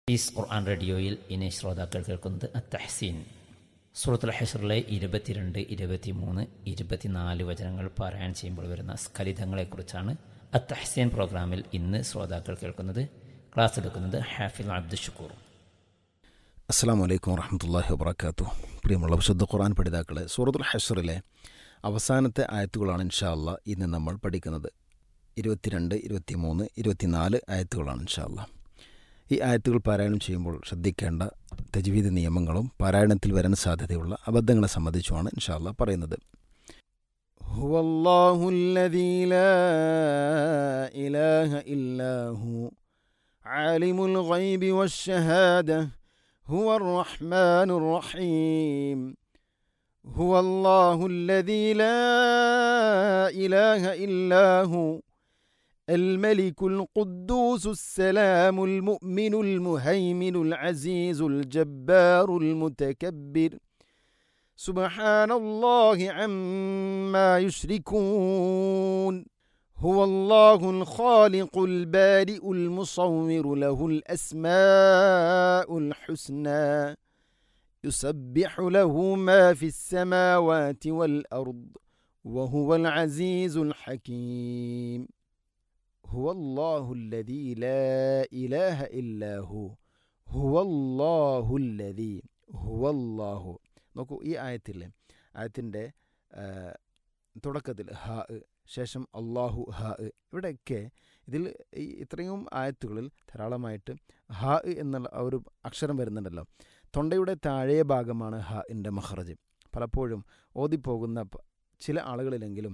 piece ഖുർആൻ റേഡിയോയിൽ ഇനി ശ്രോതാക്കൾ കേൾക്കുന്നത് അത്തഹസീൻ സൂറത്തുൽ ഹഷറിലെ ഇരുപത്തിരണ്ട് ഇരുപത്തിമൂന്ന് ഇരുപത്തിനാല് വചനങ്ങൾ പാരായണം ചെയ്യുമ്പോൾ വരുന്ന സ്ഖലിതങ്ങളെക്കുറിച്ചാണ് അത്തഹസീൻ പ്രോഗ്രാമിൽ ഇന്ന് ശ്രോതാക്കൾ കേൾക്കുന്നത് ക്ലാസ് എടുക്കുന്നത് ഹാഫിൽ അബ്ദുൽ ഷുക്കൂർ അസ്സാം വലൈക്കും വറഹമത്തല്ലാഹി വബർക്കാത്തു പ്രിയമുള്ള വിശുദ്ധ ഖുർആൻ പഠിതാക്കളെ സൂറത്തുൽ ഹഷറിലെ അവസാനത്തെ ആയത്തുകളാണ് ഇൻഷാ അല്ലാ ഇന്ന് നമ്മൾ പഠിക്കുന്നത് ഇരുപത്തിരണ്ട് ഇരുപത്തിമൂന്ന് ഇരുപത്തിനാല് ആയത്തുകളാണ് ഇൻഷാ അല്ലാ ഈ ആയത്തുകൾ പാരായണം ചെയ്യുമ്പോൾ ശ്രദ്ധിക്കേണ്ട തജ്വീദ് നിയമങ്ങളും പാരായണത്തിൽ വരാൻ സാധ്യതയുള്ള അബദ്ധങ്ങളെ സംബന്ധിച്ചുമാണ് ഇൻഷാ അല്ലാ പറയുന്നത് هو الله الذي لا إله إلا هو عالم الغيب والشهادة هو الرحمن الرحيم هو الله الذي لا إله إلا هو الملك القدوس السلام المؤمن المهيمن العزيز الجبار المتكبر سبحان الله عما يشركون هو الله الخالق البارئ المصور له الاسماء الحسنى يسبح له ما في السماوات والارض وهو العزيز الحكيم هو الله الذي لا اله الا هو هو الله الذي هو الله നോക്കൂ ഈ ആയത്തില്ലേ ആയത്തിൻ്റെ തുടക്കത്തിൽ ഹ ശേഷം അള്ളാഹു ഹ ഇവിടെയൊക്കെ ഇതിൽ ഈ ഇത്രയും ആയത്തുകളിൽ ധാരാളമായിട്ട് ഹ എന്നുള്ള ആ ഒരു അക്ഷരം വരുന്നുണ്ടല്ലോ തൊണ്ടയുടെ താഴെ ഭാഗമാണ് ഹ ഇൻ്റെ മഹ്റജ് പലപ്പോഴും ഓതിപ്പോകുന്ന പ- ചില ആളുകളിലെങ്കിലും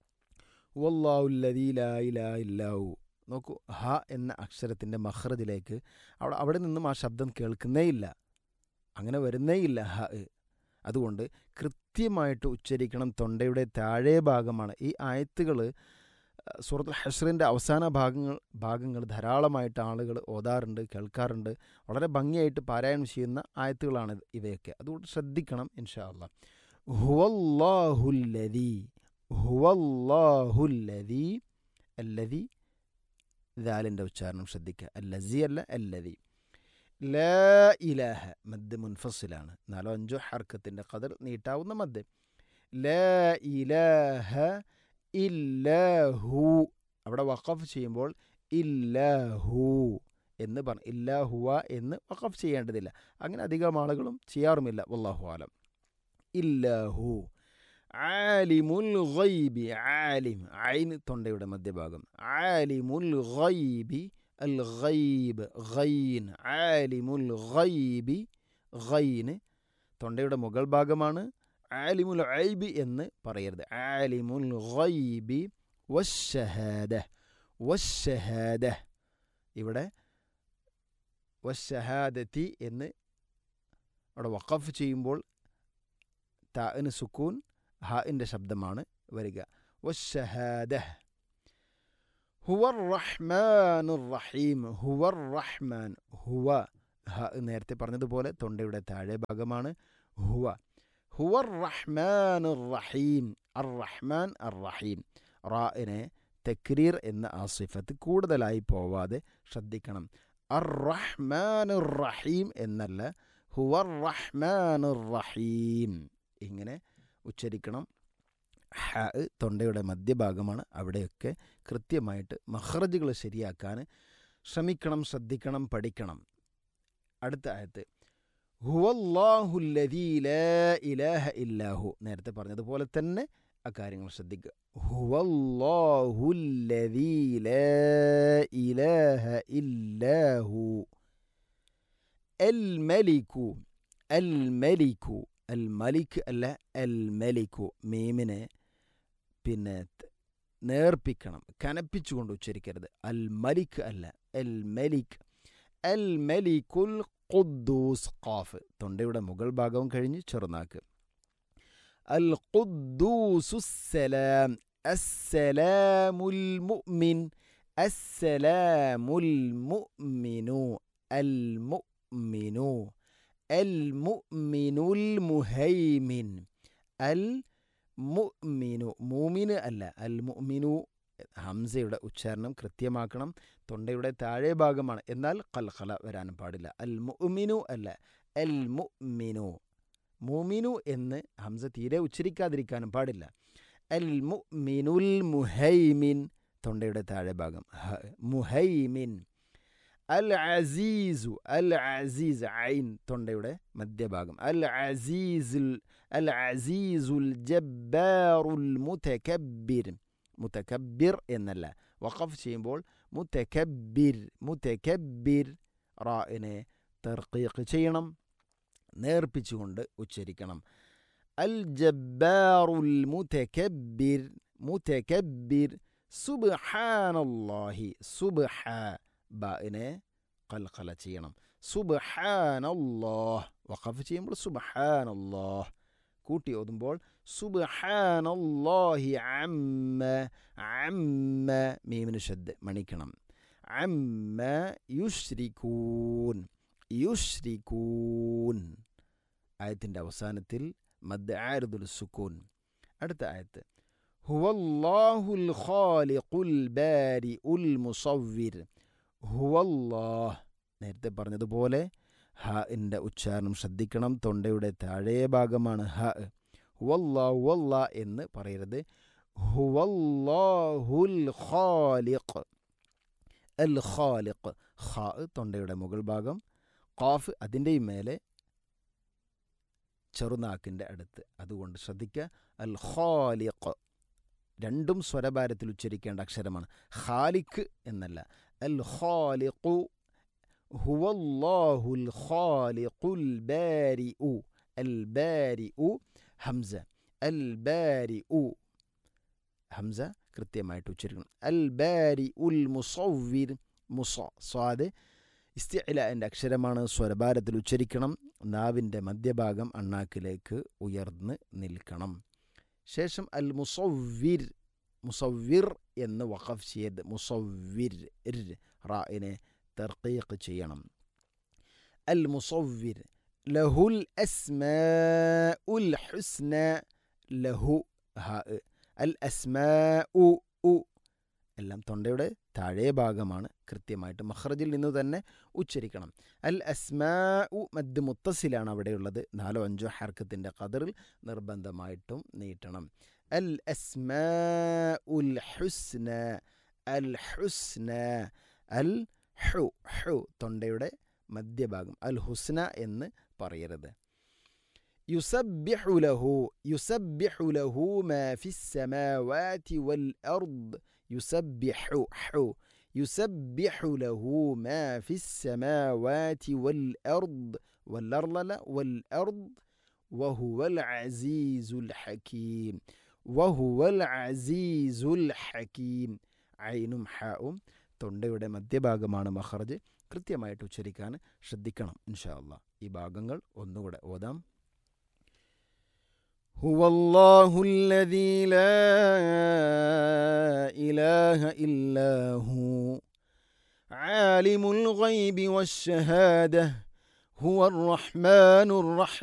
വല്ലാഹുല്ലതീലായില്ലാഹു നോക്കൂ ഹ എന്ന അക്ഷരത്തിൻ്റെ മഹ്റജിലേക്ക് അവിടെ അവിടെ നിന്നും ആ ശബ്ദം കേൾക്കുന്നേയില്ല അങ്ങനെ വരുന്നേയില്ല ഹ അതുകൊണ്ട് കൃത്യമായിട്ട് ഉച്ചരിക്കണം തൊണ്ടയുടെ താഴെ ഭാഗമാണ് ഈ ആയത്തുകൾ സൂറത്തുൽ ഹഷറിൻ്റെ അവസാന ഭാഗങ്ങൾ ഭാഗങ്ങൾ ധാരാളമായിട്ട് ആളുകൾ ഓതാറുണ്ട് കേൾക്കാറുണ്ട് വളരെ ഭംഗിയായിട്ട് പാരായണം ചെയ്യുന്ന ആയത്തുകളാണ് ഇത് ഇവയൊക്കെ അതുകൊണ്ട് ശ്രദ്ധിക്കണം ഇൻഷാ അള്ളാ ഹുവല്ലാഹുല്ലതി ഹുവല്ലാഹുല്ലതി അല്ലതി ദാലിൻ്റെ ഉച്ചാരണം ശ്രദ്ധിക്കുക അല്ലസി അല്ല അല്ലതി ലാ ഇലാഹ മദ് മുൻഫസിലാണ് നാലോ അഞ്ചോ ഹർക്കത്തിൻ്റെ കതിർ നീട്ടാവുന്ന മദ് ലാ ഇലാഹ ഇല്ലാഹു അവിടെ വഖഫ് ചെയ്യുമ്പോൾ ഇല്ലാഹു എന്ന് പറഞ്ഞു ഇല്ലാഹുവ എന്ന് വഖഫ് ചെയ്യേണ്ടതില്ല അങ്ങനെ അധികം ആളുകളും ചെയ്യാറുമില്ല വല്ലാഹു ആലം ഇല്ലാഹു ആലിമുൽ ഗൈബി ആലിം ഐൻ തൊണ്ടയുടെ മധ്യഭാഗം ആലിമുൽ ഗൈബി അൽ ഗൈബ് ഗൈൻ ആലിമുൽ ഗൈബി ഗൈന് തൊണ്ടയുടെ മുകൾ ഭാഗമാണ് ആലിമുൽ ഐബി എന്ന് പറയരുത് ആലിമുൽ ഗൈബി വശഹാദ വശഹാദ ഇവിടെ വശഹാദത്തി എന്ന് അവിടെ വഖഫ് ചെയ്യുമ്പോൾ താന് സുക്കൂൻ ഹാഇൻ്റെ ശബ്ദമാണ് വരിക വശഹാദ ഹുവർ റഹ്മാൻ റഹീം ഹുവർ റഹ്മാൻ ഹുവ ഹ നേരത്തെ പറഞ്ഞതുപോലെ തൊണ്ടയുടെ താഴെ ഭാഗമാണ് ഹുവ ഹുവർ റഹ്മാൻ റഹീം അർ റഹ്മാൻ അർ റഹീം റാഇനെ തക്രീർ എന്ന ആ സിഫത്ത് കൂടുതലായി പോവാതെ ശ്രദ്ധിക്കണം അർ റഹ്മാൻ റഹീം എന്നല്ല ഹുവർ റഹ്മാൻ റഹീം ഇങ്ങനെ ഉച്ചരിക്കണം ഹ തൊണ്ടയുടെ മധ്യഭാഗമാണ് അവിടെയൊക്കെ കൃത്യമായിട്ട് മഹ്റജുകൾ ശരിയാക്കാൻ ശ്രമിക്കണം ശ്രദ്ധിക്കണം പഠിക്കണം അടുത്ത ആയത്ത് ഹുവല്ലാഹുല്ലദീ ലാ ഇലാഹ ഇല്ലാഹു നേരത്തെ പറഞ്ഞതുപോലെ തന്നെ ആ കാര്യങ്ങൾ ശ്രദ്ധിക്കുക ഹുവല്ലാഹുല്ലദീ ലാ ഇലാഹ ഇല്ലാഹു അൽ മലിക്കു അൽ മലിക്കു അൽ മലിക് അല്ല അൽ മലിക്കു മീമിനെ പിന്നെ ത- നേർപ്പിക്കണം കനപ്പിച്ചുകൊണ്ട് ഉച്ചരിക്കരുത് അൽ മലിക് അല്ല അൽ മലിക് അൽ മലിക്കുൽ ഖുദ്ദൂസ് ഖാഫ് തൊണ്ടയുടെ മുകൾ ഭാഗവും കഴിഞ്ഞ് ചെറുനാക്ക് അൽ ഖുദ്ദൂസുസ്സലാം അസ്സലാമുൽ മുഅ്മിൻ അസ്സലാമുൽ മുഅ്മിനു അൽ മുഅ്മിനു അൽ മുഅ്മിനുൽ മുഹൈമിൻ അൽ മുഅ്മിനു മൂമിന് അല്ല അൽ മുഅ്മിനു ഹംസയുടെ ഉച്ചാരണം കൃത്യമാക്കണം തൊണ്ടയുടെ താഴെ ഭാഗമാണ് എന്നാൽ കൽഖല വരാനും പാടില്ല അൽ മുഅ്മിനു അല്ല അൽ മുഅ്മിനു മുമിനു എന്ന് ഹംസ തീരെ ഉച്ചരിക്കാതിരിക്കാനും പാടില്ല അൽ മുഅ്മിനുൽ മുഹൈമിൻ തൊണ്ടയുടെ താഴെ ഭാഗം ഹ, മുഹൈമിൻ അൽ അസീസു അൽ അസീസ് ഐൻ തൊണ്ടയുടെ മധ്യഭാഗം അൽ അസീസുൽ അൽ അസീസുൽ ജബ്ബാറുൽ മുതകബ്ബിർ മുതകബ്ബിർ എന്നല്ല വഖഫ് ചെയ്യുമ്പോൾ മുതകബ്ബിർ മുതകബ്ബിർ റാഇനെ തർക്കീഖ് ചെയ്യണം നേർപ്പിച്ചുകൊണ്ട് ഉച്ചരിക്കണം അൽ ജബ്ബാറുൽ മുതകബ്ബിർ മുതകബ്ബിർ സുബ്ഹാനല്ലാഹി സുബ്ഹ ബാഇനെ കൽഖല ചെയ്യണം സുബ്ഹാനല്ലാഹ് വഖഫ് ചെയ്യുമ്പോൾ സുബ്ഹാനല്ലാഹ് കൂട്ടി ഓതുമ്പോൾ സുബ്ഹാനല്ലാഹി അമ്മ അമ്മ മീമിന് ശബ്ദ മണിക്കണം അമ്മ യുശ്രിക്കൂൻ യുശ്രിക്കൂൻ ആയത്തിൻ്റെ അവസാനത്തിൽ മദ് ആരുദുൽ സുക്കൂൻ അടുത്ത ആയത്ത് ഹുവല്ലാഹുൽ ഖാലിഖുൽ ബാരിഉൽ മുസവ്വിർ ഹുവല്ലാഹ് നേരത്തെ പറഞ്ഞതുപോലെ ഹ ൻ്റെ ഉച്ചാരണം ശ്രദ്ധിക്കണം തൊണ്ടയുടെ താഴെ ഭാഗമാണ് ഹ ഹുവല്ലാ ഹുവല്ലാ എന്ന് പറയരുത് ഹുവല്ലാഹുൽ ഖാലിഖ് അൽ ഖാലിഖ് ഖാ തൊണ്ടയുടെ മുകൾ ഭാഗം ഖാഫ് അതിൻ്റെയും മേലെ ചെറുനാക്കിൻ്റെ അടുത്ത് അതുകൊണ്ട് ശ്രദ്ധിക്കുക അൽ ഖാലിഖ് രണ്ടും സ്വരഭാരത്തിൽ ഉച്ചരിക്കേണ്ട അക്ഷരമാണ് ഖാലിഖ് എന്നല്ല അൽ ഖാലിഖു ഹുവല്ലാഹുൽ ഖാലിഖുൽ ബാരിഉ അൽ ബാരിഉ ഹംസ അൽ ബാരിഉ ഹംസ കൃത്യമായിട്ട് ഉച്ചരിക്കണം അൽ ബാരി ഉൽ മുസവ്വിർ മുസ സ്വാദ് ഇസ്തിഅലിൻ്റെ അക്ഷരമാണ് സ്വരഭാരത്തിൽ ഉച്ചരിക്കണം നാവിൻ്റെ മധ്യഭാഗം അണ്ണാക്കിലേക്ക് ഉയർന്ന് നിൽക്കണം ശേഷം അൽ മുസവ്വിർ മുസവ്വിർ എന്ന് വഖഫ് ചെയ്ത് മുസവ്വിർ ഇർ റായിനെ തർക്കീഖ് ചെയ്യണം അൽ മുസവ്വിർ ലഹുൽ അസ്മാ ഉൽ ഹുസ്ന ലഹു ഹ അൽ അസ്മാ ഉ ഉ എല്ലാം തൊണ്ടയുടെ താഴെ ഭാഗമാണ് കൃത്യമായിട്ട് മഹ്റജിൽ നിന്ന് തന്നെ ഉച്ചരിക്കണം അൽ അസ്മാ ഉ മദ് മുത്തസിലാണ് അവിടെയുള്ളത് നാലോ അഞ്ചോ ഹർക്കത്തിൻ്റെ കതറിൽ നിർബന്ധമായിട്ടും നീട്ടണം അൽ അസ്മാ ഉൽ ഹുസ്ന അൽ ഹുസ്ന അൽ ഹു ഹു തൊണ്ടയുടെ മധ്യഭാഗം അൽ ഹുസ്ന എന്ന് പറയരുത് يسبح له يسبح له ما في السماوات والأرض يسبح حو يسبح له ما في السماوات والأرض والأرض لا والأرض وهو العزيز الحكيم وهو العزيز الحكيم عينും ഹാവും തൊണ്ടയുടെ മധ്യഭാഗമാണ് മഹർജ് കൃത്യമായിട്ട് ഉച്ചരിക്കാൻ ശ്രദ്ധിക്കണം ഇൻഷാ അള്ളാഹ് ഈ ഭാഗങ്ങൾ ഒന്നുകൂടെ ഓതാം هو الله الذي لا إله إلا هو عالم الغيب والشهادة هو الرحمن الرحيم